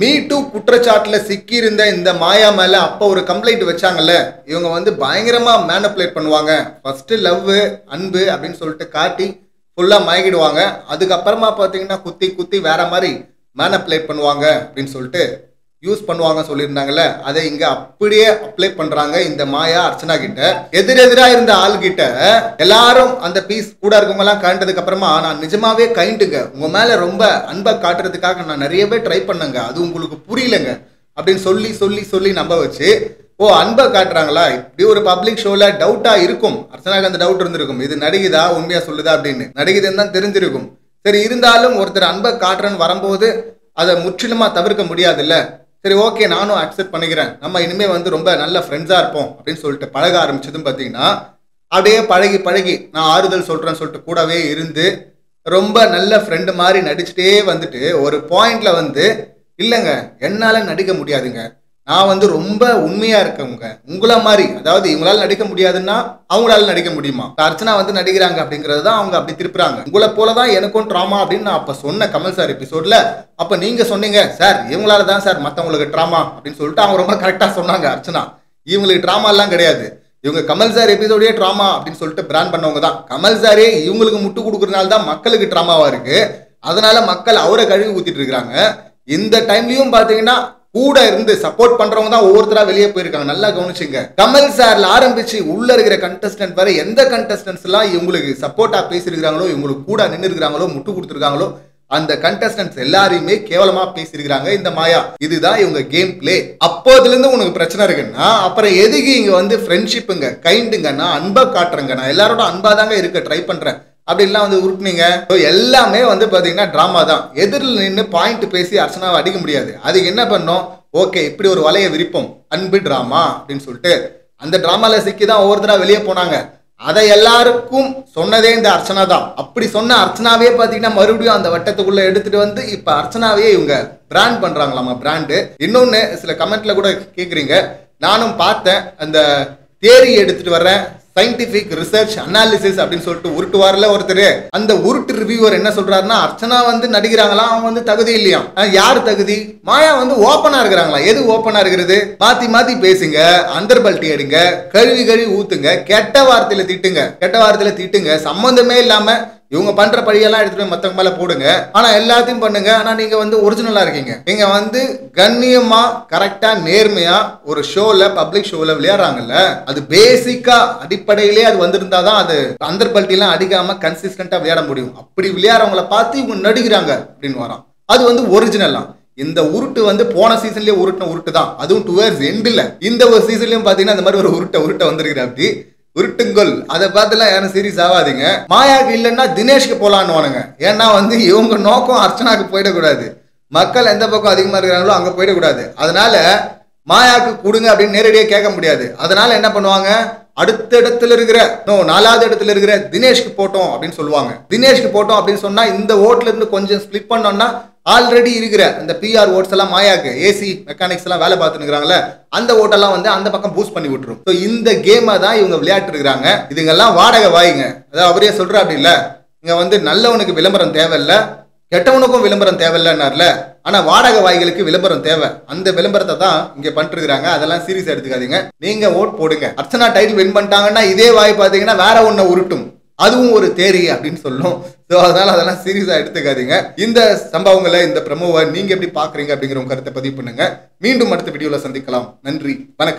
me two குற்றச்சாட்டுல சிக்கி இருந்த இந்த மாயா மேல அப்ப ஒரு கம்ப்ளைண்ட் வச்சாங்கல்ல இவங்க வந்து பயங்கரமா மேனப்புலேட் பண்ணுவாங்க ஃபர்ஸ்ட் லவ் அன்பு அப்படின்னு சொல்லிட்டு காட்டி ஃபுல்லா மயக்கிடுவாங்க அதுக்கப்புறமா பாத்தீங்கன்னா குத்தி குத்தி வேற மாதிரி மேனப்புலேட் பண்ணுவாங்க அப்படின்னு சொல்லிட்டு யூஸ் பண்ணுவாங்க சொல்லியிருந்தாங்கல்ல அதை இங்க அப்படியே அப்ளை பண்றாங்க இந்த மாயா அர்ச்சனா கிட்ட எதிரெதிரா இருந்த ஆள் கிட்ட எல்லாரும் அந்த பீஸ் கூட இருக்கவங்க எல்லாம் கண்டதுக்கு அப்புறமா நான் நிஜமாவே கைண்டுங்க உங்க மேல ரொம்ப அன்பை காட்டுறதுக்காக நான் நிறையவே ட்ரை பண்ணேங்க அது உங்களுக்கு புரியலங்க அப்படின்னு சொல்லி சொல்லி சொல்லி நம்ப வச்சு ஓ அன்பை காட்டுறாங்களா இப்படி ஒரு பப்ளிக் ஷோல டவுட்டா இருக்கும் அர்ச்சனாக்கு அந்த டவுட் இருந்திருக்கும் இது நடிகுதா உண்மையா சொல்லுதா அப்படின்னு நடிகுதுன்னு தான் தெரிஞ்சிருக்கும் சரி இருந்தாலும் ஒருத்தர் அன்பை காட்டுறேன்னு வரும்போது அதை முற்றிலுமா தவிர்க்க முடியாதுல்ல சரி ஓகே நானும் அக்செப்ட் பண்ணிக்கிறேன் நம்ம இனிமே வந்து ரொம்ப நல்ல ஃப்ரெண்ட்ஸா இருப்போம் அப்படின்னு சொல்லிட்டு பழக ஆரம்பிச்சதும் பார்த்தீங்கன்னா அப்படியே பழகி பழகி நான் ஆறுதல் சொல்றேன்னு சொல்லிட்டு கூடவே இருந்து ரொம்ப நல்ல ஃப்ரெண்டு மாதிரி நடிச்சுட்டே வந்துட்டு ஒரு பாயிண்ட்ல வந்து இல்லைங்க என்னால நடிக்க முடியாதுங்க நான் வந்து ரொம்ப உண்மையா இருக்கவங்க உங்கள மாதிரி அதாவது இவங்களால நடிக்க முடியாதுன்னா அவங்களால நடிக்க முடியுமா இப்ப அர்ச்சனா வந்து நடிக்கிறாங்க அப்படிங்கறது தான் அவங்க அப்படி திருப்புறாங்க உங்களை போலதான் எனக்கும் ட்ராமா அப்படின்னு நான் அப்ப சொன்ன கமல் சார் எபிசோட்ல அப்ப நீங்க சொன்னீங்க சார் இவங்களால தான் சார் மத்தவங்களுக்கு ட்ராமா அப்படின்னு சொல்லிட்டு அவங்க ரொம்ப கரெக்டா சொன்னாங்க அர்ச்சனா இவங்களுக்கு ட்ராமா எல்லாம் கிடையாது இவங்க கமல் சார் எபிசோடே ட்ராமா அப்படின்னு சொல்லிட்டு பிராண்ட் பண்ணவங்க தான் கமல் சாரே இவங்களுக்கு முட்டு கொடுக்கறதுனால தான் மக்களுக்கு ட்ராமாவா இருக்கு அதனால மக்கள் அவரை கழுவி ஊத்திட்டு இருக்காங்க இந்த டைம்லயும் பாத்தீங்கன்னா கூட இருந்து சப்போர்ட் பண்றவங்க தான் ஒவ்வொருத்தரா வெளியே போயிருக்காங்க நல்லா கவனிச்சுங்க கமல் சார்ல ஆரம்பிச்சு உள்ள இருக்கிற கண்டஸ்டன்ட் வரை எந்த கண்டஸ்டன்ஸ் எல்லாம் இவங்களுக்கு சப்போர்ட்டா பேசியிருக்கிறாங்களோ இவங்களுக்கு கூட நின்று இருக்கிறாங்களோ முட்டு கொடுத்துருக்காங்களோ அந்த கண்டஸ்டன்ஸ் எல்லாரையுமே கேவலமா பேசியிருக்கிறாங்க இந்த மாயா இதுதான் இவங்க கேம் பிளே அப்போதுல இருந்து உனக்கு பிரச்சனை இருக்குன்னா அப்புறம் எதுக்கு இங்க வந்து ஃப்ரெண்ட்ஷிப்புங்க கைண்டுங்க நான் அன்பா காட்டுறேங்க நான் எல்லாரோட அன்பா தாங்க இருக்க ட்ரை பண்றேன் அப்படின்லாம் வந்து உருட்டுனீங்க So, எல்லாமே வந்து பாத்தீங்கன்னா டிராமா தான் எதிரில் நின்று பாயிண்ட் பேசி அர்ச்சனாவை அடிக்க முடியாது அதுக்கு என்ன பண்ணோம் ஓகே இப்படி ஒரு வலைய விரிப்போம் அன்பு டிராமா அப்படின்னு சொல்லிட்டு அந்த டிராமால சிக்கி தான் ஒவ்வொருத்தரா வெளியே போனாங்க அதை எல்லாருக்கும் சொன்னதே இந்த அர்ச்சனா தான் அப்படி சொன்ன அர்ச்சனாவே பாத்தீங்கன்னா மறுபடியும் அந்த வட்டத்துக்குள்ள எடுத்துட்டு வந்து இப்ப அர்ச்சனாவே இவங்க பிராண்ட் பண்றாங்களாமா பிராண்டு இன்னொன்னு சில கமெண்ட்ல கூட கேக்குறீங்க நானும் பார்த்தேன் அந்த தேரி எடுத்துட்டு வர்றேன் சயின்டிபிக் ரிசர்ச் அனாலிசிஸ் அப்படின்னு சொல்லிட்டு உருட்டுவார்ல ஒருத்தர் அந்த உருட்டு ரிவ்யூவர் என்ன சொல்றாருன்னா அர்ச்சனா வந்து நடிக்கிறாங்களா அவங்க வந்து தகுதி இல்லையாம் அஹ் யார் தகுதி மாயா வந்து ஓப்பனா இருக்கிறாங்களா எது ஓப்பனா இருக்கிறது மாத்தி மாத்தி பேசுங்க அந்தர்பல்ட்டி அடிங்க கழுவி கழுவி ஊத்துங்க கெட்ட வார்த்தையில திட்டுங்க கெட்ட வார்த்தையில திட்டுங்க சம்பந்தமே இல்லாம இவங்க பண்ற பழியெல்லாம் எடுத்துட்டு போய் மத்தவங்க மேல போடுங்க ஆனா எல்லாத்தையும் பண்ணுங்க ஆனா நீங்க வந்து ஒரிஜினலா இருக்கீங்க நீங்க வந்து கண்ணியமா கரெக்டா நேர்மையா ஒரு ஷோல பப்ளிக் ஷோல விளையாடுறாங்கல்ல அது பேசிக்கா அடிப்படையிலே அது வந்திருந்தாதான் அது அந்தர் எல்லாம் அடிக்காம கன்சிஸ்டன்டா விளையாட முடியும் அப்படி விளையாடுறவங்கள பார்த்து இவங்க நடிக்கிறாங்க அப்படின்னு வரான் அது வந்து ஒரிஜினலாம் இந்த உருட்டு வந்து போன சீசன்லயே உருட்டின உருட்டு தான் அதுவும் டூ இயர்ஸ் எண்டில் இந்த ஒரு சீசன்லயும் பாத்தீங்கன்னா இந்த மாதிரி ஒரு உருட்டை உருட்டை வந்திருக்கிற அப்படி உருட்டுங்கொல் அதை பார்த்துலாம் யாரும் சீரியஸ் ஆகாதீங்க மாயாக்கு இல்லைன்னா தினேஷ்க்கு போலான்னு ஏன்னா வந்து இவங்க நோக்கம் அர்ச்சனாக்கு போயிடக்கூடாது மக்கள் எந்த பக்கம் அதிகமா இருக்கிறாங்களோ அங்க போயிடக்கூடாது அதனால மாயாக்கு கொடுங்க அப்படின்னு நேரடியாக கேட்க முடியாது அதனால என்ன பண்ணுவாங்க அடுத்த இடத்துல இருக்கிற நோ நாலாவது இடத்துல இருக்கிற தினேஷ்க்கு போட்டோம் அப்படின்னு சொல்லுவாங்க தினேஷ்க்கு போட்டோம் அப்படின்னு சொன்னா இந்த ஓட்ல இருந்து கொஞ்சம் ஸ்பிளிட் பண்ணோம்னா ஆல்ரெடி இருக்கிற அந்த பிஆர் ஓட்ஸ் எல்லாம் மாயாக்கு ஏசி மெக்கானிக்ஸ் எல்லாம் வேலை பார்த்துருக்காங்கல்ல அந்த ஓட்டெல்லாம் வந்து அந்த பக்கம் பூஸ்ட் பண்ணி விட்டுரும் ஸோ இந்த கேமை தான் இவங்க விளையாட்டு இருக்கிறாங்க இதுங்கெல்லாம் வாடகை வாய்ங்க அதாவது அவரே சொல்ற அப்படி இல்ல இங்க வந்து நல்லவனுக்கு விளம்பரம் தேவையில்ல கெட்டவனுக்கும் விளம்பரம் தேவையில்லன்னார்ல ஆனா வாடகை வாய்களுக்கு விளம்பரம் தேவை அந்த விளம்பரத்தை தான் இங்க பண்ணிருக்காங்க அதெல்லாம் சீரியஸ் எடுத்துக்காதீங்க நீங்க ஓட் போடுங்க அர்ச்சனா டைட்டில் வின் பண்ணிட்டாங்கன்னா இதே வாய் பாத்தீங்கன்னா வேற ஒண்ணு உருட்டும் அதுவும் ஒரு தேரி அப்படின்னு சொல்லும் ஸோ அதனால அதெல்லாம் சீரியஸா எடுத்துக்காதீங்க இந்த சம்பவங்களை இந்த பிரமோவை நீங்க எப்படி பாக்குறீங்க அப்படிங்கிற உங்க கருத்தை பதிவு பண்ணுங்க மீண்டும் அடுத்த வீடியோல சந்திக்கலாம் நன்றி வணக்கம்